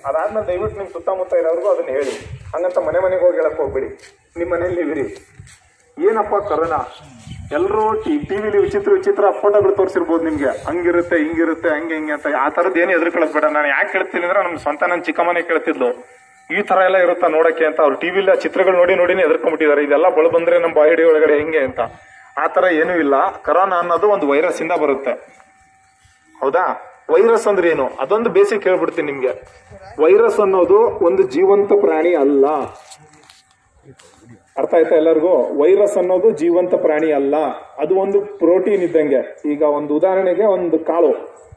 ಅದಾದ್ಮೇಲೆ ದಯವಿಟ್ಟು ನಿಮ್ ಸುತ್ತಮುತ್ತ ಇರೋರ್ಗು ಅದನ್ನ ಹೇಳಿ ಹಂಗಂತ ಮನೆ ಮನೆಗೆ ಹೋಗಿ ಹೇಳಕ್ ಹೋಗ್ಬೇಡಿ ನಿಮ್ಮ ಮನೇಲಿ ನೀವಿರಿ ಏನಪ್ಪ ಕರೋನಾ ಎಲ್ಲರೂ ಟಿವಿಲಿ ವಿಚಿತ್ರ ವಿಚಿತ್ರ ಫೋಟೋಗಳು ತೋರಿಸಿರ್ಬೋದು ನಿಮ್ಗೆ ಹಂಗಿರುತ್ತೆ ಹಿಂಗಿರುತ್ತೆ ಹಂಗೆ ಹಿಂಗೆ ಅಂತ ಆ ಥರದ್ದು ಏನು ಎದುರ್ಕೊಳ್ಳೋದು ಬೇಡ ನಾನು ಯಾಕೆ ಕೇಳ್ತೀನಿ ಅಂದ್ರೆ ನಮ್ ಸ್ವಂತ ನನ್ನ ಚಿಕ್ಕಮ್ಮನೆ ಕೇಳ್ತಿದ್ಲು ಈ ತರ ಎಲ್ಲ ಇರುತ್ತಾ ನೋಡಕ್ಕೆ ಅಂತ ಅವ್ರು ಟಿವಿಲಿ ಆ ಚಿತ್ರಗಳು ನೋಡಿ ನೋಡಿನೇ ಎದುರ್ಕೊಂಡ್ಬಿಟ್ಟಿದ್ದಾರೆ ಇದೆಲ್ಲ ಬಳ ಬಂದ್ರೆ ನಮ್ಮ ಬಾಯಿಡಿ ಒಳಗಡೆ ಹೆಂಗೆ ಅಂತ ಆ ತರ ಏನೂ ಇಲ್ಲ ಕರೋನಾ ಅನ್ನೋದು ಒಂದು ವೈರಸ್ ಇಂದ ಬರುತ್ತೆ ಹೌದಾ ವೈರಸ್ ಅಂದ್ರೆ ಏನು ಅದೊಂದು ಬೇಸಿಕ್ ಹೇಳ್ಬಿಡ್ತೀನಿ ನಿಮ್ಗೆ ವೈರಸ್ ಅನ್ನೋದು ಒಂದು ಜೀವಂತ ಪ್ರಾಣಿ ಅಲ್ಲ ಅರ್ಥ ಆಯ್ತಾ ಎಲ್ಲರಿಗೂ ವೈರಸ್ ಅನ್ನೋದು ಜೀವಂತ ಪ್ರಾಣಿ ಅಲ್ಲ ಅದು ಒಂದು ಪ್ರೋಟೀನ್ ಇದ್ದಂಗೆ ಈಗ ಒಂದು ಉದಾಹರಣೆಗೆ ಒಂದು ಕಾಳು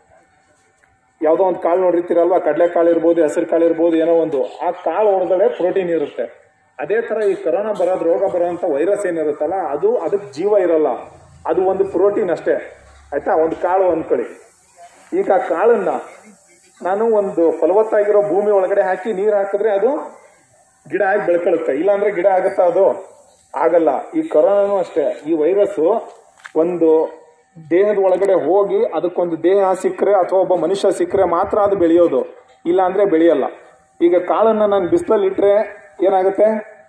ಯಾವುದೋ ಒಂದು ಕಾಳು ನೋಡಿರ್ತೀರಲ್ವಾ ಕಡಲೆಕಾಳು ಇರ್ಬೋದು ಹೆಸರು ಕಾಳು ಇರ್ಬೋದು ಏನೋ ಒಂದು ಆ ಕಾಳು ಒಳಗಡೆ ಪ್ರೋಟೀನ್ ಇರುತ್ತೆ ಅದೇ ತರ ಈ ಕರೋನಾ ಬರೋದು ರೋಗ ಬರೋಂಥ ವೈರಸ್ ಏನಿರುತ್ತಲ್ಲ ಅದು ಅದಕ್ಕೆ ಜೀವ ಇರಲ್ಲ ಅದು ಒಂದು ಪ್ರೋಟೀನ್ ಅಷ್ಟೇ ಆಯ್ತಾ ಒಂದು ಕಾಳು ಅಂದ್ಕೊಳ್ಳಿ ಈಗ ಆ ಕಾಳನ್ನ ನಾನು ಒಂದು ಫಲವತ್ತಾಗಿರೋ ಭೂಮಿ ಒಳಗಡೆ ಹಾಕಿ ನೀರು ಹಾಕಿದ್ರೆ ಅದು ಗಿಡ ಆಗಿ ಬೆಳ್ಕೊಳುತ್ತೆ ಇಲ್ಲಾಂದ್ರೆ ಗಿಡ ಆಗುತ್ತಾ ಅದು ಆಗಲ್ಲ ಈ ಕೊರೋನಾನು ಅಷ್ಟೇ ಈ ವೈರಸ್ ಒಂದು ದೇಹದ ಒಳಗಡೆ ಹೋಗಿ ಅದಕ್ಕೊಂದು ದೇಹ ಸಿಕ್ಕರೆ ಅಥವಾ ಒಬ್ಬ ಮನುಷ್ಯ ಸಿಕ್ಕರೆ ಮಾತ್ರ ಅದು ಬೆಳೆಯೋದು ಇಲ್ಲ ಅಂದ್ರೆ ಬೆಳೆಯಲ್ಲ ಈಗ ಕಾಳನ್ನ ನಾನು ಬಿಸಿಲಲ್ಲಿ ಇಟ್ರೆ ಏನಾಗುತ್ತೆ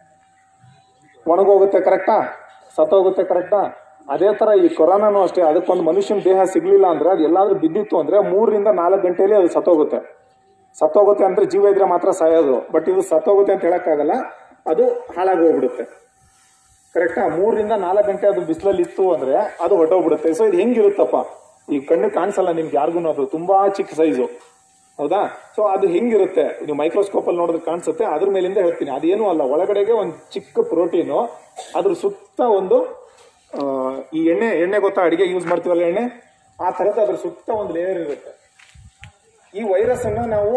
ಒಣಗೋಗುತ್ತೆ ಕರೆಕ್ಟಾ ಸತ್ತೋಗುತ್ತೆ ಕರೆಕ್ಟಾ ಅದೇ ತರ ಈ ಕೊರೋನಾನು ಅಷ್ಟೇ ಅದಕ್ಕೊಂದು ಮನುಷ್ಯನ ದೇಹ ಸಿಗ್ಲಿಲ್ಲ ಅಂದ್ರೆ ಅದು ಎಲ್ಲಾದ್ರೂ ಬಿದ್ದಿತ್ತು ಅಂದ್ರೆ ಮೂರರಿಂದ ನಾಲ್ಕು ಗಂಟೆಯಲ್ಲಿ ಅದು ಸತ್ತೋಗುತ್ತೆ ಸತ್ತೋಗುತ್ತೆ ಅಂದ್ರೆ ಜೀವ ಇದ್ರೆ ಮಾತ್ರ ಸಾಯೋದು ಬಟ್ ಇದು ಸತ್ತೋಗುತ್ತೆ ಅಂತ ಹೇಳಕ್ಕಾಗಲ್ಲ ಅದು ಹಾಳಾಗಿ ಹೋಗ್ಬಿಡುತ್ತೆ ಕರೆಕ್ಟಾ ಮೂರರಿಂದ ನಾಲ್ಕು ಗಂಟೆ ಅದು ಬಿಸಿಲಲ್ಲಿ ಇತ್ತು ಅಂದ್ರೆ ಅದು ಹೊಟ್ಟೋಗ್ಬಿಡುತ್ತೆ ಸೊ ಇದು ಹೆಂಗಿರುತ್ತಪ್ಪ ಈ ಕಣ್ಣು ಕಾಣಿಸಲ್ಲ ನಿಮ್ಗೆ ಯಾರಿಗೂ ಅದು ತುಂಬಾ ಚಿಕ್ಕ ಸೈಜು ಹೌದಾ ಸೊ ಅದು ಹೆಂಗಿರುತ್ತೆ ನೀವು ಮೈಕ್ರೋಸ್ಕೋಪ್ ಅಲ್ಲಿ ನೋಡಿದ್ರೆ ಕಾಣಿಸುತ್ತೆ ಅದ್ರ ಮೇಲಿಂದ ಹೇಳ್ತೀನಿ ಅದೇನು ಅಲ್ಲ ಒಳಗಡೆಗೆ ಒಂದು ಚಿಕ್ಕ ಪ್ರೋಟೀನು ಅದ್ರ ಸುತ್ತ ಒಂದು ಆ, ಈ ಎಣ್ಣೆ ಎಣ್ಣೆ ಗೊತ್ತಾ ಅಡಿಗೆ ಯೂಸ್ ಮಾಡ್ತೀವಲ್ಲ ಎಣ್ಣೆ ಆ ತರದ ಅದ್ರ ಸುತ್ತ ಒಂದು ಲೇಯರ್ ಇರುತ್ತೆ ಈ ವೈರಸ್ ಅನ್ನ ನಾವು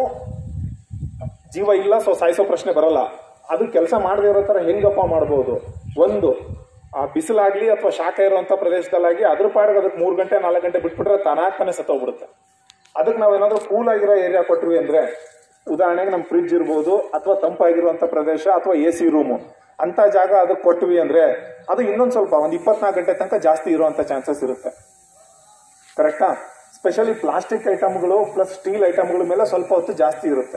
ಜೀವ ಇಲ್ಲ ಸೊ ಸಾಯಿಸೋ ಪ್ರಶ್ನೆ ಬರಲ್ಲ ಅದು ಕೆಲಸ ಮಾಡದೇ ಇರೋ ತರ ಹೆಂಗಪ್ಪ ಮಾಡ್ಬೋದು ಒಂದು ಆ ಬಿಸಿಲಾಗ್ಲಿ ಅಥವಾ ಶಾಖ ಇರುವಂತ ಪ್ರದೇಶದಲ್ಲಾಗಿ ಅದ್ರ ಪಾಡಿಗೆ ಅದಕ್ಕೆ ಮೂರು ಗಂಟೆ ನಾಲ್ಕು ಗಂಟೆ ಬಿಟ್ಬಿಟ್ರೆ ತಾನಾಗ್ತಾನೆ ಸತ್ತೋಗ್ಬಿಡುತ್ತೆ ಅದಕ್ಕೆ ನಾವೇನಾದ್ರೂ ಕೂಲ್ ಆಗಿರೋ ಏರಿಯಾ ಕೊಟ್ವಿ ಅಂದ್ರೆ ಉದಾಹರಣೆಗೆ ನಮ್ಮ ಫ್ರಿಡ್ಜ್ ಇರ್ಬೋದು ಅಥವಾ ತಂಪಾಗಿರುವಂತ ಪ್ರದೇಶ ಅಥವಾ ಎ ಸಿ ರೂಮು ಅಂತ ಜಾಗ ಅದಕ್ಕೆ ಕೊಟ್ವಿ ಅಂದ್ರೆ ಅದು ಇನ್ನೊಂದು ಸ್ವಲ್ಪ ಒಂದು ಇಪ್ಪತ್ನಾಲ್ಕು ಗಂಟೆ ತನಕ ಜಾಸ್ತಿ ಇರುವಂತ ಚಾನ್ಸಸ್ ಇರುತ್ತೆ ಕರೆಕ್ಟಾ ಸ್ಪೆಷಲಿ ಪ್ಲಾಸ್ಟಿಕ್ ಐಟಮ್ಗಳು ಪ್ಲಸ್ ಸ್ಟೀಲ್ ಐಟಮ್ಗಳ ಮೇಲೆ ಸ್ವಲ್ಪ ಹೊತ್ತು ಜಾಸ್ತಿ ಇರುತ್ತೆ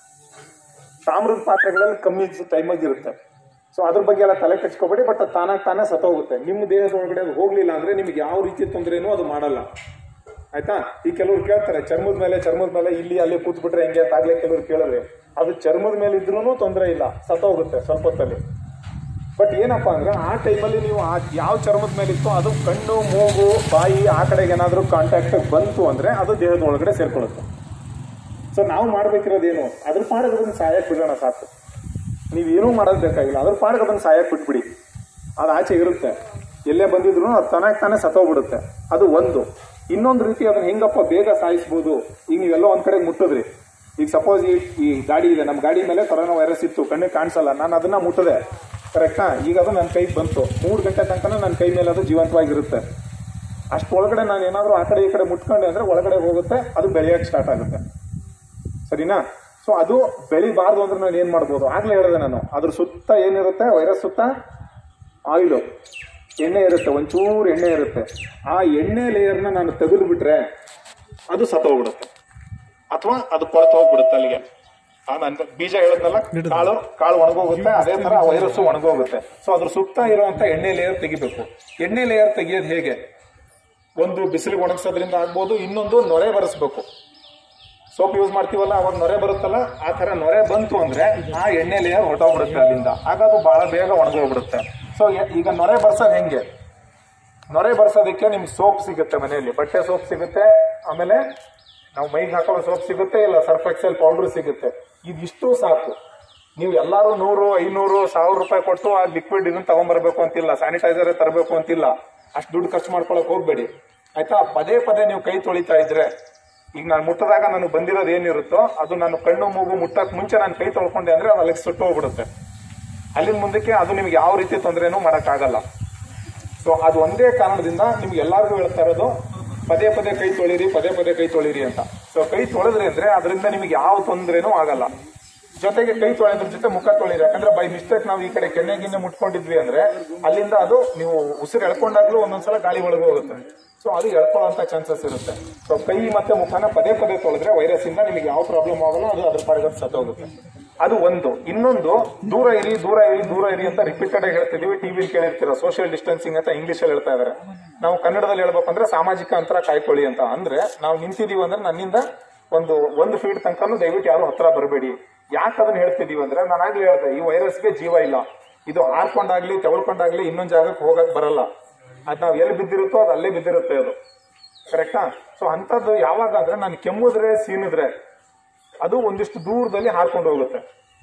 ತಾಮ್ರದ ಪಾತ್ರೆಗಳಲ್ಲಿ ಕಮ್ಮಿ ಟೈಮಾಗಿ ಇರುತ್ತೆ ಸೊ ಅದ್ರ ಬಗ್ಗೆ ಎಲ್ಲ ತಲೆ ಕೆಡ್ಸ್ಕೊಬೇಡಿ ಬಟ್ ತಾನಾಗಿ ತಾನೇ ಸತ್ತೋಗುತ್ತೆ ನಿಮ್ಮ ದೇಹದ ಒಳಗಡೆ ಅದು ಹೋಗ್ಲಿಲ್ಲ ಅಂದ್ರೆ ನಿಮ್ಗೆ ಯಾವ ರೀತಿ ತೊಂದರೆನೂ ಅದು ಮಾಡಲ್ಲ ಆಯ್ತಾ ಈ ಕೆಲವ್ರು ಕೇಳ್ತಾರೆ ಚರ್ಮದ ಮೇಲೆ ಚರ್ಮದ ಮೇಲೆ ಇಲ್ಲಿ ಅಲ್ಲಿ ಕೂತ್ಬಿಟ್ರೆ ಹೆಂಗೆ ಅಂತ ಆಗ್ಲೇ ಕೆಲವ್ರು ಕೇಳಿದ್ರೆ ಅದು ಚರ್ಮದ ಮೇಲೆ ಇದ್ರೂ ತೊಂದರೆ ಇಲ್ಲ ಸತ್ತೋಗುತ್ತೆ ಸ್ವಲ್ಪ ಹೊತ್ತಲ್ಲಿ ಬಟ್ ಏನಪ್ಪಾ ಅಂದ್ರೆ ಆ ಟೈಮಲ್ಲಿ ನೀವು ಆ ಯಾವ ಚರ್ಮದ ಮೇಲೆ ಇತ್ತು ಅದು ಕಣ್ಣು ಮೂಗು ಬಾಯಿ ಆ ಕಡೆಗೆ ಏನಾದರೂ ಕಾಂಟ್ಯಾಕ್ಟ್ ಬಂತು ಅಂದ್ರೆ ಅದು ದೇಹದ ಒಳಗಡೆ ಸೇರ್ಕೊಳ್ಳುತ್ತೆ ಸೊ ನಾವು ಮಾಡ್ಬೇಕಿರೋದೇನು ಅದ್ರ ಪಾಡಿಗೆ ಅದನ್ನ ಸಾಯಕ್ ಬಿಡೋಣ ಸಾಕು ನೀವೇನೂ ಮಾಡೋದು ಬೇಕಾಗಿಲ್ಲ ಅದ್ರ ಪಾಡಿಗೆ ಅದನ್ನ ಸಾಯಕ್ ಬಿಟ್ಬಿಡಿ ಅದು ಆಚೆ ಇರುತ್ತೆ ಎಲ್ಲೇ ಬಂದಿದ್ರು ಅದು ತನಕ ತಾನೇ ಸತ್ತೋಗ್ಬಿಡುತ್ತೆ ಅದು ಒಂದು ಇನ್ನೊಂದು ರೀತಿ ಅದನ್ನ ಹೆಂಗಪ್ಪ ಬೇಗ ಸಾಯಿಸ್ಬೋದು ಈಗ ನೀವೆಲ್ಲ ಒಂದ್ ಕಡೆ ಮುಟ್ಟಿದ್ರಿ ಈಗ ಸಪೋಸ್ ಈ ಈ ಗಾಡಿ ಇದೆ ನಮ್ಮ ಗಾಡಿ ಮೇಲೆ ಕೊರೋನಾ ವೈರಸ್ ಇತ್ತು ಕಣ್ಣಿಗೆ ಕಾಣಿಸಲ್ಲ ನಾನು ಅದನ್ನ ಮುಟ್ಟದೆ ಕರೆಕ್ಟಾ ಈಗ ಅದು ನನ್ನ ಕೈಗೆ ಬಂತು ಮೂರು ಗಂಟೆ ತನಕ ನನ್ನ ಕೈ ಮೇಲೆ ಅದು ಜೀವಂತವಾಗಿರುತ್ತೆ ಅಷ್ಟೊಳಗಡೆ ನಾನು ಏನಾದರೂ ಆ ಕಡೆ ಈ ಕಡೆ ಮುಟ್ಕೊಂಡೆ ಅಂದ್ರೆ ಒಳಗಡೆ ಹೋಗುತ್ತೆ ಅದು ಬೆಳೆಯಕ್ಕೆ ಸ್ಟಾರ್ಟ್ ಆಗುತ್ತೆ ಸರಿನಾ ಸೊ ಅದು ಬೆಳಿಬಾರ್ದು ಅಂದ್ರೆ ನಾನು ಏನ್ ಮಾಡ್ಬೋದು ಆಗ್ಲೇ ಹೇಳಿದೆ ನಾನು ಅದ್ರ ಸುತ್ತ ಏನಿರುತ್ತೆ ವೈರಸ್ ಸುತ್ತ ಆಯಿಲು ಎಣ್ಣೆ ಇರುತ್ತೆ ಒಂಚೂರು ಎಣ್ಣೆ ಇರುತ್ತೆ ಆ ಎಣ್ಣೆ ಲೇಯರ್ನ ನಾನು ತೆಗೆದು ಬಿಟ್ರೆ ಅದು ಸತ್ತೋಗ್ಬಿಡುತ್ತೆ ಅಥವಾ ಅದು ಕೊಳತು ಹೋಗ್ಬಿಡುತ್ತೆ ಅಲ್ಲಿಗೆ ಆ ನಾನು ಬೀಜ ಹೇಳದ್ನಲ್ಲ ಕಾಳು ಕಾಳು ಒಣಗೋಗುತ್ತೆ ಅದೇ ತರ ವೈರಸ್ ಒಣಗೋಗುತ್ತೆ ಸೊ ಅದ್ರ ಸುತ್ತ ಇರುವಂತ ಎಣ್ಣೆ ಲೇಯರ್ ತೆಗಿಬೇಕು ಎಣ್ಣೆ ಲೇಯರ್ ತೆಗಿಯೋದು ಹೇಗೆ ಒಂದು ಬಿಸಿಲಿಗೆ ಒಣಗಿಸೋದ್ರಿಂದ ಆಗ್ಬೋದು ಇನ್ನೊಂದು ನೊರೆ ಬರೆಸ್ಬೇಕು ಸೋಪ್ ಯೂಸ್ ಮಾಡ್ತೀವಲ್ಲ ಅವಾಗ ನೊರೆ ಬರುತ್ತಲ್ಲ ಆ ತರ ನೊರೆ ಬಂತು ಅಂದ್ರೆ ಆ ಎಣ್ಣೆ ಲೇಯರ್ ಹೊಟ್ಟೋಗ್ಬಿಡುತ್ತೆ ಅಲ್ಲಿಂದ ಆಗ ಅದು ಬಹಳ ಬೇಗ ಒಣಗೋಗ್ಬಿಡುತ್ತೆ ಸೊ ಈಗ ನೊರೆ ಬರ್ಸೋದು ಹೆಂಗೆ ನೊರೆ ಬರ್ಸೋದಕ್ಕೆ ನಿಮ್ಗೆ ಸೋಪ್ ಸಿಗುತ್ತೆ ಮನೆಯಲ್ಲಿ ಬಟ್ಟೆ ಸೋಪ್ ಸಿಗುತ್ತೆ ಆಮೇಲೆ ನಾವು ಮೈಗೆ ಹಾಕೊಳ್ಳೋ ಸೋಪ್ ಸಿಗುತ್ತೆ ಇಲ್ಲ ಸರ್ಫ್ ಎಕ್ಸೆಲ್ ಪೌಡರ್ ಸಿಗುತ್ತೆ ಇದಿಷ್ಟು ಸಾಕು ನೀವು ಎಲ್ಲರೂ ನೂರು ಐನೂರು ಸಾವಿರ ರೂಪಾಯಿ ಕೊಟ್ಟು ಆ ಲಿಕ್ವಿಡ್ ಇದನ್ನ ತಗೊಂಡ್ಬರ್ಬೇಕು ಅಂತಿಲ್ಲ ಸ್ಯಾನಿಟೈಸರ್ ತರಬೇಕು ಅಂತಿಲ್ಲ ಅಷ್ಟು ದುಡ್ಡು ಖರ್ಚು ಮಾಡ್ಕೊಳಕ್ ಹೋಗ್ಬೇಡಿ ಆಯ್ತಾ ಪದೇ ಪದೇ ನೀವು ಕೈ ತೊಳಿತಾ ಇದ್ರೆ ಈಗ ನಾನು ಮುಟ್ಟದಾಗ ನನಗೆ ಬಂದಿರೋದು ಏನಿರುತ್ತೋ ಅದು ನಾನು ಕಣ್ಣು ಮೂಗು ಮುಟ್ಟಕ್ ಮುಂಚೆ ನಾನು ಕೈ ತೊಳ್ಕೊಂಡೆ ಅಂದ್ರೆ ಅದು ಅಲ್ಲಿಗೆ ಸುಟ್ಟು ಹೋಗ್ಬಿಡುತ್ತೆ ಅಲ್ಲಿಂದ ಮುಂದಕ್ಕೆ ಅದು ನಿಮ್ಗೆ ಯಾವ ರೀತಿ ತೊಂದರೆನೂ ಮಾಡೋಕ್ಕಾಗಲ್ಲ ಸೊ ಅದು ಒಂದೇ ಕಾರಣದಿಂದ ನಿಮ್ಗೆ ಎಲ್ಲರಿಗೂ ಹೇಳ್ತಾ ಇರೋದು ಪದೇ ಪದೇ ಕೈ ತೊಳಿರಿ ಪದೇ ಪದೇ ಕೈ ತೊಳಿರಿ ಅಂತ ಸೊ ಕೈ ತೊಳೆದ್ರಿ ಅಂದ್ರೆ ಅದರಿಂದ ನಿಮಗೆ ಯಾವ ತೊಂದರೆನೂ ಆಗಲ್ಲ ಜೊತೆಗೆ ಕೈ ತೊಳೆಯೋದ್ರ ಜೊತೆ ಮುಖ ತೊಳಿರಿ ಯಾಕಂದ್ರೆ ಬೈ ಮಿಸ್ಟೇಕ್ ನಾವು ಈ ಕಡೆ ಕೆನ್ನೆ ಗಿನ್ನೆ ಮುಟ್ಕೊಂಡಿದ್ವಿ ಅಂದ್ರೆ ಅಲ್ಲಿಂದ ಅದು ನೀವು ಉಸಿರು ಎಳ್ಕೊಂಡಾಗ್ಲೂ ಒಂದೊಂದ್ಸಲ ಗಾಳಿ ಒಳಗೆ ಹೋಗುತ್ತೆ ಸೊ ಅದು ಎಳ್ಕೊಳ್ಳೋಂಥ ಚಾನ್ಸಸ್ ಇರುತ್ತೆ ಸೊ ಕೈ ಮತ್ತೆ ಮುಖನ ಪದೇ ಪದೇ ತೊಳೆದ್ರೆ ವೈರಸ್ ಇಂದ ನಿಮಗೆ ಯಾವ ಪ್ರಾಬ್ಲಮ್ ಆಗಲ್ಲ ಅದು ಅದ್ರ ಪಾಡಿಗೆ ಸತ್ತೋಗುತ್ತೆ ಅದು ಒಂದು ಇನ್ನೊಂದು ದೂರ ಇರಿ ದೂರ ಇರಿ ದೂರ ಇರಿ ಅಂತ ರಿಪೀಟೆಡ್ ಆಗಿ ಹೇಳ್ತಿದೀವಿ ಟಿವಿ ಕೇಳಿರ್ತೀರ ಸೋಷಿಯಲ್ ಡಿಸ್ಟೆನ್ಸಿಂಗ್ ಅಂತ ಇಂಗ್ಲಿಷ್ ಅಲ್ಲಿ ಹೇಳ್ತಾ ಇದಾರೆ ನಾವು ಕನ್ನಡದಲ್ಲಿ ಹೇಳ್ಬೇಕಂದ್ರೆ ಸಾಮಾಜಿಕ ಅಂತರ ಕಾಯ್ಕೊಳ್ಳಿ ಅಂತ ಅಂದ್ರೆ ನಾವು ನಿಂತಿದೀವಿ ಅಂದ್ರೆ ನನ್ನಿಂದ ಒಂದು ಒಂದು ಫೀಟ್ ತನಕನೂ ದಯವಿಟ್ಟು ಯಾರು ಹತ್ರ ಬರಬೇಡಿ ಯಾಕೆ ಅದನ್ನ ಹೇಳ್ತಿದೀವಿ ಅಂದ್ರೆ ನಾನು ಆಗ್ಲೇ ಹೇಳ್ದೆ ಈ ವೈರಸ್ಗೆ ಜೀವ ಇಲ್ಲ ಇದು ಹಾರ್ಕೊಂಡಾಗ್ಲಿ ತೆವಳ್ಕೊಂಡಾಗ್ಲಿ ಇನ್ನೊಂದ್ ಜಾಗಕ್ಕೆ ಹೋಗಕ್ ಬರಲ್ಲ ಅದ್ ನಾವ್ ಎಲ್ಲಿ ಬಿದ್ದಿರುತ್ತೋ ಅದು ಅಲ್ಲೇ ಬಿದ್ದಿರುತ್ತೆ ಅದು ಕರೆಕ್ಟಾ ಸೊ ಅಂತದ್ದು ಯಾವಾಗ ಅಂದ್ರೆ ನಾನು ಕೆಮ್ಮಿದ್ರೆ ಸೀನಿದ್ರೆ ಅದು ಒಂದಿಷ್ಟು ದೂರದಲ್ಲಿ ಹಾರ್ಕೊಂಡು ಹೋಗುತ್ತೆ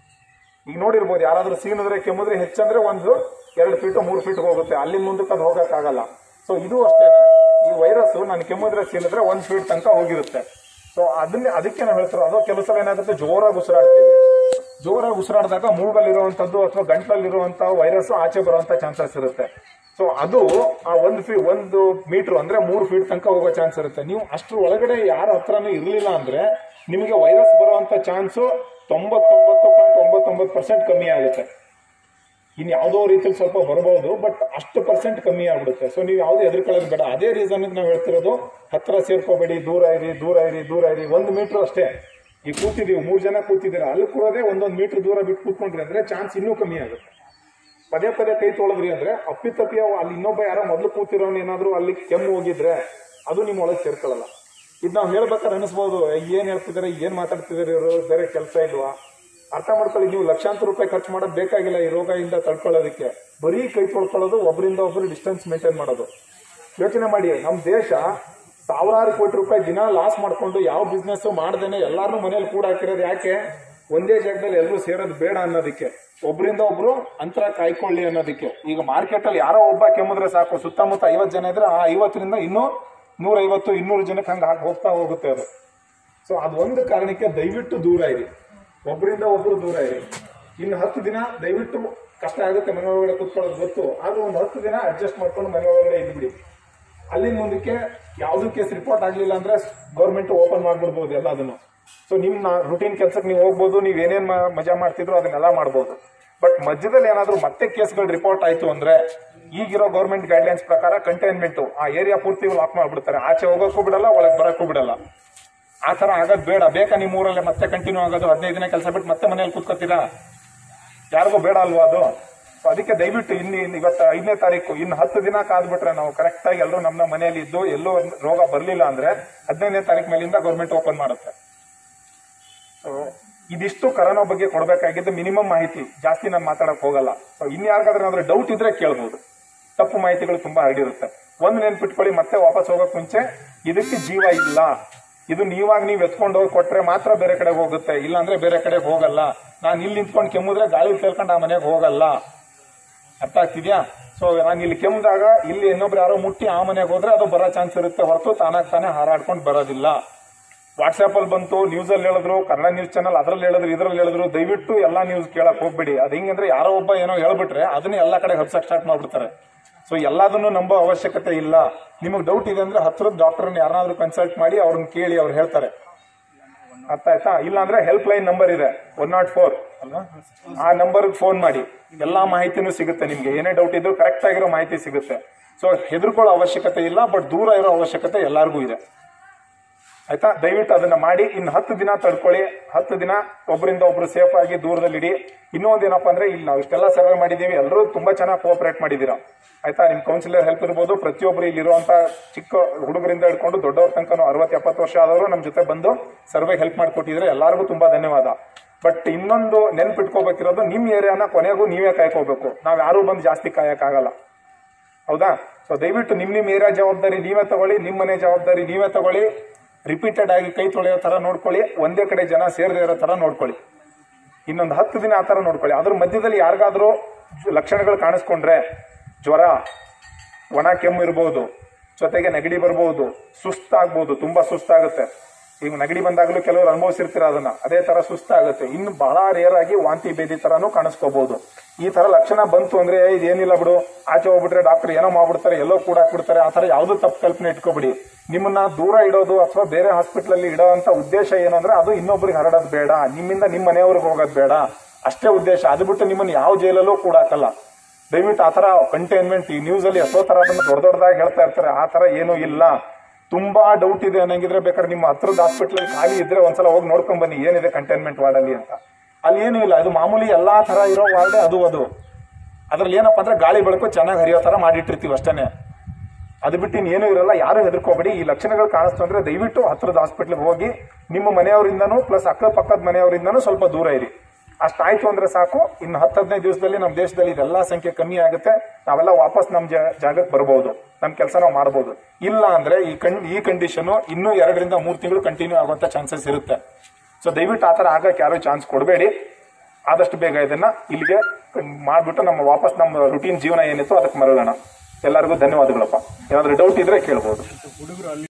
ಈಗ ನೋಡಿರ್ಬೋದು ಯಾರಾದ್ರೂ ಸೀನಿದ್ರೆ ಕೆಮ್ಮಿದ್ರೆ ಹೆಚ್ಚಂದ್ರೆ ಒಂದು ಎರಡು ಫೀಟ್ ಮೂರು ಫೀಟ್ ಹೋಗುತ್ತೆ ಅಲ್ಲಿ ಮುಂದಕ್ಕೆ ಅದು ಹೋಗಕ್ಕಾಗಲ್ಲ ಸೊ ಇದು ಅಷ್ಟೇ ಈ ವೈರಸ್ ನಾನು ಕೆಮ್ಮಿದ್ರೆ ಸೀನಿದ್ರೆ ಒಂದ್ ಫೀಟ್ ತನಕ ಹೋಗಿರುತ್ತೆ ಸೊ ಅದನ್ನೇ ಅದಕ್ಕೆ ನಾವು ಹೇಳ್ತಾರೆ ಅದು ಕೆಲವು ಸಲ ಏನಾಗುತ್ತೆ ಜೋರಾಗಿ ಉಸಿರಾಡ್ತೀವಿ ಜೋರಾಗಿ ಉಸಿರಾಡಿದಾಗ ಮೂಗಲ್ಲಿರುವಂತದ್ದು ಅಥವಾ ಗಂಟ್ಲಲ್ಲಿರುವಂತ ವೈರಸ್ ಆಚೆ ಬರುವಂತ ಚಾನ್ಸಸ್ ಇರುತ್ತೆ ಸೊ ಅದು ಆ ಒಂದು ಫೀ ಒಂದು ಮೀಟರ್ ಅಂದ್ರೆ ಮೂರು ಫೀಟ್ ತನಕ ಹೋಗೋ ಚಾನ್ಸ್ ಇರುತ್ತೆ ನೀವು ಅಷ್ಟ್ರ ಒಳಗಡೆ ಯಾರ ಹತ್ರನೂ ಇರಲಿಲ್ಲ ಅಂದ್ರೆ ನಿಮಗೆ ವೈರಸ್ ಬರುವಂತ ಚಾನ್ಸು ತೊಂಬತ್ತೊಂಬತ್ತು ಪಾಯಿಂಟ್ ಒಂಬತ್ತೊಂಬತ್ತು ಪರ್ಸೆಂಟ್ ಕಮ್ಮಿ ಆಗುತ್ತೆ ಇನ್ ಯಾವುದೋ ರೀತಿಯಲ್ಲಿ ಸ್ವಲ್ಪ ಬರಬಹುದು ಬಟ್ ಅಷ್ಟು ಪರ್ಸೆಂಟ್ ಕಮ್ಮಿ ಆಗ್ಬಿಡುತ್ತೆ ಸೊ ನೀವು ಯಾವುದೇ ಎದುರ್ಕೊಳ್ಳೋದು ಬೇಡ ಅದೇ ರೀಸನ್ ನಾವು ಹೇಳ್ತಿರೋದು ಹತ್ರ ಸೇರ್ಕೋಬೇಡಿ ದೂರ ಇರಿ ದೂರ ಇರಿ ದೂರ ಇರಿ ಒಂದು ಮೀಟರ್ ಅಷ್ಟೇ ಈಗ ಕೂತಿದೀವಿ ಮೂರು ಜನ ಕೂತಿದ್ದೀರಾ ಅಲ್ಲಿ ಕೂರೋದೇ ಒಂದೊಂದು ಮೀಟರ್ ದೂರ ಬಿಟ್ಟು ಕೂತ್ಕೊಂಡ್ರಿ ಅಂದ್ರೆ ಚಾನ್ಸ್ ಇನ್ನೂ ಕಮ್ಮಿ ಆಗುತ್ತೆ ಪದೇ ಪದೇ ಕೈ ತೊಳೆದ್ರಿ ಅಂದ್ರೆ ಅಪ್ಪಿತಪ್ಪಿ ಅವು ಅಲ್ಲಿ ಇನ್ನೊಬ್ಬ ಯಾರೋ ಮೊದಲು ಕೂತಿರೋನು ಏನಾದ್ರು ಅಲ್ಲಿ ಕೆಮ್ಮು ಹೋಗಿದ್ರೆ ಅದು ನಿಮ್ಮ ಒಳಗೆ ಸೇರ್ಕೊಳ್ಳಲ್ಲ ಇದು ನಾವು ಹೇಳ್ಬೇಕಾದ್ರೆ ಅನಿಸ್ಬೋದು ಏನ್ ಹೇಳ್ತಿದಾರೆ ಏನ್ ಮಾತಾಡ್ತಿದಾರೆ ಇವರು ಬೇರೆ ಕೆಲಸ ಇಲ್ವಾ ಅರ್ಥ ಮಾಡ್ಕೊಳ್ಳಿ ನೀವು ಲಕ್ಷಾಂತರ ರೂಪಾಯಿ ಖರ್ಚು ಮಾಡೋದು ಬೇಕಾಗಿಲ್ಲ ಈ ರೋಗದಿಂದ ತಡ್ಕೊಳ್ಳೋದಕ್ಕೆ ಬರೀ ಕೈ ತೊಳ್ಕೊಳ್ಳೋದು ಒಬ್ಬರಿಂದ ಒಬ್ಬರು ಡಿಸ್ಟೆನ್ಸ್ ಮೇಂಟೈನ್ ಮಾಡೋದು ಯೋಚನೆ ಮಾಡಿ ನಮ್ಮ ದೇಶ ಸಾವಿರಾರು ಕೋಟಿ ರೂಪಾಯಿ ದಿನ ಲಾಸ್ ಮಾಡ್ಕೊಂಡು ಯಾವ ಬಿಸ್ನೆಸ್ ಮಾಡ್ದೇನೆ ಎಲ್ಲಾರನ್ನೂ ಮನೇಲಿ ಕೂಡ ಹಾಕಿರೋದು ಯಾಕೆ ಒಂದೇ ಜಾಗದಲ್ಲಿ ಎಲ್ಲರೂ ಸೇರೋದು ಬೇಡ ಅನ್ನೋದಕ್ಕೆ ಒಬ್ಬರಿಂದ ಒಬ್ರು ಅಂತರ ಕಾಯ್ಕೊಳ್ಳಿ ಅನ್ನೋದಕ್ಕೆ ಈಗ ಮಾರ್ಕೆಟ್ ಅಲ್ಲಿ ಯಾರೋ ಒಬ್ಬ ಕೆಮ್ಮಿದ್ರೆ ಸಾಕು ಸುತ್ತಮುತ್ತ ಐವತ್ತು ಜನ ಇದ್ರೆ ಆ ಐವತ್ತರಿಂದ ಇನ್ನೂ ನೂರೈವತ್ತು ಇನ್ನೂರು ಜನಕ್ಕೆ ಹಂಗೆ ಹಾಕಿ ಹೋಗ್ತಾ ಹೋಗುತ್ತೆ ಅದು ಸೊ ಅದೊಂದು ಕಾರಣಕ್ಕೆ ದಯವಿಟ್ಟು ದೂರ ಇರಿ ಒಬ್ಬರಿಂದ ಒಬ್ರು ದೂರ ಇರಿ ಇನ್ನು ಹತ್ತು ದಿನ ದಯವಿಟ್ಟು ಕಷ್ಟ ಆಗುತ್ತೆ ಮನೆ ಒಳಗಡೆ ಕೂತ್ಕೊಳ್ಳೋದು ಗೊತ್ತು ಆದ್ರೂ ಒಂದು ಹತ್ತು ದಿನ ಅಡ್ಜಸ್ಟ್ ಮಾಡ್ಕೊಂಡು ಮನೆ ಒಳಗಡೆ ಇದ್ಬಿಡಿ ಅಲ್ಲಿಂದ ಮುಂದಕ್ಕೆ ಯಾವ್ದು ಕೇಸ್ ರಿಪೋರ್ಟ್ ಆಗ್ಲಿಲ್ಲ ಅಂದ್ರೆ ಗೌರ್ಮೆಂಟ್ ಓಪನ್ ಮಾಡ್ಬಿಡ್ಬೋದು ಎಲ್ಲ ಅದನ್ನು ಸೊ ನಿಮ್ಮ ರುಟೀನ್ ಕೆಲ್ಸಕ್ಕೆ ನೀವು ಹೋಗ್ಬೋದು ನೀವು ಏನೇನ್ ಮ- ಮಜಾ ಮಾಡ್ತಿದ್ರು ಅದನ್ನೆಲ್ಲ ಮಾಡ್ಬೋದು ಬಟ್ ಮಧ್ಯದಲ್ಲಿ ಏನಾದ್ರೂ ಮತ್ತೆ ಕೇಸ್ಗಳು ರಿಪೋರ್ಟ್ ಆಯ್ತು ಅಂದ್ರೆ ಈಗಿರೋ ಗೌರ್ಮೆಂಟ್ ಗೈಡ್ಲೈನ್ಸ್ ಪ್ರಕಾರ ಕಂಟೈನ್ಮೆಂಟ್ ಆ ಏರಿಯಾ ಪೂರ್ತಿ ಲಾಕ್ ಮಾಡ್ಬಿಡ್ತಾರೆ ಆಚೆ ಹೋಗೋಕ್ಕೂ ಬಿಡಲ್ಲ ಒಳಗೆ ಬರೋಕ್ಕೂ ಬಿಡಲ್ಲ ಆ ತರ ಆಗೋದು ಬೇಡ ಬೇಕಾ ನಿಮ್ಮ ಊರಲ್ಲೇ ಮತ್ತೆ ಕಂಟಿನ್ಯೂ ಆಗೋದು ಹದಿನೈದು ದಿನ ಕೆಲಸ ಬಿಟ್ಟು ಮತ್ತೆ ಮನೇಲಿ ಕೂತ್ಕೋತೀರಾ ಯಾರಿಗೂ ಬೇಡ ಅಲ್ವಾ ಅದು So ಅದಕ್ಕೆ ದಯವಿಟ್ಟು ಇನ್ನು ಇನ್ನು ಇವತ್ತು ಐದನೇ ತಾರೀಕು ಇನ್ನು ಹತ್ತು ದಿನ ಕಾದ್ಬಿಟ್ರೆ ನಾವು ಕರೆಕ್ಟ್ ಆಗಿ ಎಲ್ಲರೂ ನಮ್ಮ ಮನೆಯಲ್ಲಿ ಇದ್ದು ಎಲ್ಲೂ ಒಂದ್ ರೋಗ ಬರ್ಲಿಲ್ಲ ಅಂದ್ರೆ ಹದಿನೈದನೇ ತಾರೀಕು ಮೇಲಿಂದ ಗೌರ್ಮೆಂಟ್ ಓಪನ್ ಮಾಡುತ್ತೆ So, ಇದಿಷ್ಟು ಕರೋನಾ ಬಗ್ಗೆ ಕೊಡಬೇಕಾಗಿದ್ದು ಮಿನಿಮಮ್ ಮಾಹಿತಿ ಜಾಸ್ತಿ ನಾನು ಮಾತಾಡಕ್ ಹೋಗಲ್ಲ ಸೊ ಇನ್ಯಾರಿಗಾದ್ರೂ ಏನಾದ್ರೂ ಡೌಟ್ ಇದ್ರೆ ಕೇಳ್ಬೋದು ತಪ್ಪು ಮಾಹಿತಿಗಳು ತುಂಬಾ ಹರಡಿರುತ್ತೆ ಒಂದು ನೆನ್ಪಿಟ್ಕೊಳ್ಳಿ ಮತ್ತೆ ವಾಪಸ್ ಹೋಗಕ್ ಮುಂಚೆ ಇದಕ್ಕೆ ಜೀವ ಇಲ್ಲ ಇದು ನೀವಾಗ ನೀವು ಎತ್ಕೊಂಡು ಹೋಗಿ ಕೊಟ್ರೆ ಮಾತ್ರ ಬೇರೆ ಕಡೆ ಹೋಗುತ್ತೆ ಇಲ್ಲಾಂದ್ರೆ ಬೇರೆ ಕಡೆ ಹೋಗಲ್ಲ ನಾನು ಇಲ್ಲಿ ನಿಂತ್ಕೊಂಡು ಕೆಮ್ಮಿದ್ರೆ ಗಾಳಿ ತೇಲ್ಕೊಂಡು ಆ ಮನೆಗೆ ಹೋಗಲ್ಲ ಅರ್ಥ ಆಗ್ತಿದ್ಯಾ ಸೊ ನಾನು ಇಲ್ಲಿ ಕೆಮ್ಮಿದಾಗ ಇಲ್ಲಿ ಇನ್ನೊಬ್ರು ಯಾರೋ ಮುಟ್ಟಿ ಆ ಮನೆಗೆ ಹೋದ್ರೆ ಅದು ಬರೋ ಚಾನ್ಸ್ ಇರುತ್ತೆ ಹೊರತು ತಾನಾಗ್ ತಾನೇ ಹಾರಾಡ್ಕೊಂಡು ಬರೋದಿಲ್ಲ ವಾಟ್ಸ್ಆಪ್ ಅಲ್ಲಿ ಬಂತು ನ್ಯೂಸ್ ಅಲ್ಲಿ ಹೇಳಿದ್ರು ಕನ್ನಡ ನ್ಯೂಸ್ ಚಾನಲ್ ಅದ್ರಲ್ಲಿ ಹೇಳಿದ್ರು ಇದ್ರಲ್ಲಿ ಹೇಳಿದ್ರು ದಯವಿಟ್ಟು ಎಲ್ಲಾ ನ್ಯೂಸ್ ಕೇಳಕ್ ಹೋಗ್ಬೇಡಿ ಅದು ಹಿಂಗಂದ್ರೆ ಯಾರೋ ಒಬ್ಬ ಏನೋ ಹೇಳ್ಬಿಟ್ರೆ ಅದನ್ನ ಎಲ್ಲಾ ಕಡೆ ಹಬ್ಸಕ್ ಸ್ಟಾರ್ಟ್ ಮಾಡ್ಬಿಡ್ತಾರೆ ಸೊ ಎಲ್ಲದನ್ನು ನಂಬೋ ಅವಶ್ಯಕತೆ ಇಲ್ಲ ನಿಮಗೆ ಡೌಟ್ ಇದೆ ಅಂದ್ರೆ ಹತ್ರದ ಡಾಕ್ಟರ್ನ ಯಾರನ್ನಾದ್ರೂ ಕನ್ಸಲ್ಟ್ ಮಾಡಿ ಅವ್ರನ್ನ ಕೇಳಿ ಅವ್ರು ಹೇಳ್ತಾರೆ ಅರ್ಥ ಆಯ್ತಾ ಇಲ್ಲ ಅಂದ್ರೆ ಹೆಲ್ಪ್ ಲೈನ್ ನಂಬರ್ ಇದೆ ಒನ್ ನಾಟ್ ಫೋರ್ ಅಲ್ವಾ ಆ ನಂಬರ್ ಫೋನ್ ಮಾಡಿ ಎಲ್ಲಾ ಮಾಹಿತಿನೂ ಸಿಗುತ್ತೆ ನಿಮ್ಗೆ ಏನೇ ಡೌಟ್ ಇದ್ರು ಕರೆಕ್ಟ್ ಆಗಿರೋ ಮಾಹಿತಿ ಸಿಗುತ್ತೆ ಸೊ ಹೆದರ್ಕೊಳ್ಳೋ ಅವಶ್ಯಕತೆ ಇಲ್ಲ ಬಟ್ ದೂರ ಇರೋ ಅವಶ್ಯಕತೆ ಎಲ್ಲರಿಗೂ ಇದೆ ಆಯ್ತಾ ದಯವಿಟ್ಟು ಅದನ್ನ ಮಾಡಿ ಇನ್ನು ಹತ್ತು ದಿನ ತಡ್ಕೊಳ್ಳಿ ಹತ್ತು ದಿನ ಒಬ್ಬರಿಂದ ಒಬ್ರು ಸೇಫ್ ಆಗಿ ದೂರದಲ್ಲಿಡಿ ಇನ್ನೊಂದು ಏನಪ್ಪಾ ಅಂದ್ರೆ ಇಲ್ಲಿ ನಾವು ಇಷ್ಟೆಲ್ಲ ಸರ್ವೆ ಮಾಡಿದೀವಿ ಎಲ್ಲರೂ ತುಂಬಾ ಚೆನ್ನಾಗಿ ಕೋಆಪರೇಟ್ ಮಾಡಿದೀರಾ ಆಯ್ತಾ ನಿಮ್ ಕೌನ್ಸಿಲರ್ ಹೆಲ್ಪ್ ಇರ್ಬೋದು ಪ್ರತಿಯೊಬ್ಬರು ಇಲ್ಲಿರುವಂತ ಚಿಕ್ಕ ಹುಡುಗರಿಂದ ಹಿಡ್ಕೊಂಡು ದೊಡ್ಡವ್ರ ತನಕ ಅರವತ್ತು ಎಪ್ಪತ್ತು ವರ್ಷ ಆದವರು ನಮ್ಮ ಜೊತೆ ಬಂದು ಸರ್ವೆ ಹೆಲ್ಪ್ ಮಾಡಿಕೊಟ್ಟಿದ್ರೆ ಎಲ್ಲರಿಗೂ ತುಂಬಾ ಧನ್ಯವಾದ ಬಟ್ ಇನ್ನೊಂದು ನೆನ್ಪಿಟ್ಕೋಬೇಕಿರೋದು ನಿಮ್ ಏರಿಯಾನ ಕೊನೆಗೂ ನೀವೇ ಕಾಯ್ಕೋಬೇಕು ನಾವ್ ಯಾರು ಬಂದು ಜಾಸ್ತಿ ಕಾಯಕ್ಕಾಗಲ್ಲ ಹೌದಾ ಸೊ ದಯವಿಟ್ಟು ನಿಮ್ ನಿಮ್ ಏರಿಯಾ ಜವಾಬ್ದಾರಿ ನೀವೇ ತಗೊಳ್ಳಿ ನಿಮ್ ಮನೆ ಜವಾಬ್ದಾರಿ ನೀವೇ ತಗೊಳ್ಳಿ ರಿಪೀಟೆಡ್ ಆಗಿ ಕೈ ತೊಳೆಯೋ ತರ ನೋಡ್ಕೊಳ್ಳಿ ಒಂದೇ ಕಡೆ ಜನ ಸೇರದೇ ಇರೋ ತರ ನೋಡ್ಕೊಳ್ಳಿ ಇನ್ನೊಂದು ಹತ್ತು ದಿನ ಆ ತರ ನೋಡ್ಕೊಳ್ಳಿ ಅದ್ರ ಮಧ್ಯದಲ್ಲಿ ಯಾರಿಗಾದ್ರೂ ಲಕ್ಷಣಗಳು ಕಾಣಿಸ್ಕೊಂಡ್ರೆ ಜ್ವರ ಒಣ ಕೆಮ್ಮು ಇರ್ಬೋದು ಜೊತೆಗೆ ನೆಗಡಿ ಬರ್ಬೋದು ಸುಸ್ತಾಗ್ಬೋದು ತುಂಬಾ ಸುಸ್ತಾಗುತ್ತೆ ಈಗ ನೆಗಡಿ ಬಂದಾಗಲೂ ಕೆಲವರು ಅನುಭವಿಸಿರ್ತೀರ ಅದನ್ನ ಅದೇ ತರ ಸುಸ್ತಾಗುತ್ತೆ ಇನ್ನು ಬಹಳ ರೇರ್ ಆಗಿ ವಾಂತಿ ಭೇದಿ ತರಾನು ಕಾಣಿಸ್ಕೋಬಹುದು ಈ ತರ ಲಕ್ಷಣ ಬಂತು ಅಂದ್ರೆ "ಏ, ಇದೇನಿಲ್ಲ ಬಿಡು ಆಚೆ ಹೋಗ್ಬಿಟ್ರೆ ಡಾಕ್ಟರ್ ಏನೋ ಮಾಡ್ಬಿಡ್ತಾರೆ ಎಲ್ಲೋ ಕೂಡ ಹಾಕ್ಬಿಡ್ತಾರೆ ಆ ತರ ಯಾವ್ದು ತಪ್ಪು ಕಲ್ಪನೆ ಇಟ್ಕೋಬಿಡಿ ನಿಮ್ಮನ್ನ ದೂರ ಇಡೋದು ಅಥವಾ ಬೇರೆ ಹಾಸ್ಪಿಟಲ್ ಅಲ್ಲಿ ಇಡೋ ಅಂತ ಉದ್ದೇಶ ಏನು ಅಂದ್ರೆ ಅದು ಇನ್ನೊಬ್ರಿಗೆ ಹರಡೋದು ಬೇಡ ನಿಮ್ಮಿಂದ ನಿಮ್ಮ ಮನೆಯವ್ರಿಗೆ ಹೋಗೋದು ಬೇಡ ಅಷ್ಟೇ ಉದ್ದೇಶ ಅದು ಬಿಟ್ಟು ನಿಮ್ಮನ್ನ ಯಾವ ಜೈಲಲ್ಲೂ ಕೂಡ ಹಾಕಲ್ಲ ದಯವಿಟ್ಟು ಆ ತರ ಕಂಟೈನ್ಮೆಂಟ್ ಈ ನ್ಯೂಸ್ ಅಲ್ಲಿ ಎಷ್ಟೋ ತರ ಅದನ್ನ ದೊಡ್ಡ ದೊಡ್ಡದಾಗಿ ಹೇಳ್ತಾ ಇರ್ತಾರೆ ಆ ತರ ಏನೂ ಇಲ್ಲ ತುಂಬಾ ಡೌಟ್ ಇದೆ ಅನ್ನಂಗಿದ್ರೆ ಬೇಕಾದ್ರೆ ನಿಮ್ಮ ಹತ್ರದ ಹಾಸ್ಪಿಟಲ್ ಖಾಲಿ ಇದ್ರೆ ಒಂದ್ಸಲ ಹೋಗಿ ನೋಡ್ಕೊಂಡ್ ಬನ್ನಿ ಏನಿದೆ ಕಂಟೈನ್ಮೆಂಟ್ ವಾರ್ಡ್ ಅಲ್ಲಿ ಅಂತ ಅಲ್ಲಿ ಏನೂ ಇಲ್ಲ ಅದು ಮಾಮೂಲಿ ಎಲ್ಲಾ ತರ ಇರೋ ವಾರ್ಡೆ ಅದು ಅದು ಅದ್ರಲ್ಲಿ ಏನಪ್ಪಾ ಅಂದ್ರೆ ಗಾಳಿ ಬೆಳಕು ಚೆನ್ನಾಗಿ ಹರಿಯೋ ತರ ಮಾಡಿಟ್ಟಿರ್ತೀವಿ ಅಷ್ಟೇನೆ ಅದು ಬಿಟ್ಟು ಇನ್ನೇನು ಇರಲ್ಲ ಯಾರು ಹೆದರ್ಕೋಬೇಡಿ ಈ ಲಕ್ಷಣಗಳು ಕಾಣಿಸ್ತು ಅಂದ್ರೆ ದಯವಿಟ್ಟು ಹತ್ರದ ಹಾಸ್ಪಿಟ್ಲಿಗೆ ಹೋಗಿ ನಿಮ್ಮ ಮನೆಯವರಿಂದನೂ ಪ್ಲಸ್ ಅಕ್ಕಪಕ್ಕದ ಮನೆಯವರಿಂದನೂ ಸ್ವಲ್ಪ ದೂರ ಇರಿ ಅಷ್ಟಾಯ್ತು ಅಂದ್ರೆ ಸಾಕು ಇನ್ನು ಹತ್ತು ಹದಿನೈದು ದಿವಸದಲ್ಲಿ ನಮ್ಮ ದೇಶದಲ್ಲಿ ಇದೆಲ್ಲ ಸಂಖ್ಯೆ ಕಮ್ಮಿ ಆಗುತ್ತೆ ನಾವೆಲ್ಲ ವಾಪಸ್ ನಮ್ಮ ಜಾಗಕ್ಕೆ ಬರ್ಬೋದು ನಮ್ಮ ಕೆಲಸ ನಾವು ಮಾಡ್ಬೋದು ಇಲ್ಲ ಅಂದ್ರೆ ಈ ಕಣ್ ಈ ಕಂಡೀಷನ್ ಇನ್ನೂ ಎರಡರಿಂದ ಮೂರು ತಿಂಗಳು ಕಂಟಿನ್ಯೂ ಆಗುವಂತ ಚಾನ್ಸಸ್ ಇರುತ್ತೆ ಸೊ ದಯವಿಟ್ಟು ಆ ಥರ ಆಗಕ್ಕೆ ಯಾರು ಚಾನ್ಸ್ ಕೊಡಬೇಡಿ ಆದಷ್ಟು ಬೇಗ ಇದನ್ನ ಇಲ್ಲಿಗೆ ಮಾಡ್ಬಿಟ್ಟು ನಮ್ಮ ವಾಪಸ್ ನಮ್ಮ ರುಟೀನ್ ಜೀವನ ಏನಿತ್ತು ಅದಕ್ಕೆ ಮರಳೋಣ ಎಲ್ಲರಿಗೂ ಧನ್ಯವಾದಗಳಪ್ಪ ಏನಾದ್ರು ಡೌಟ್ ಇದ್ರೆ ಕೇಳ್ಬೋದು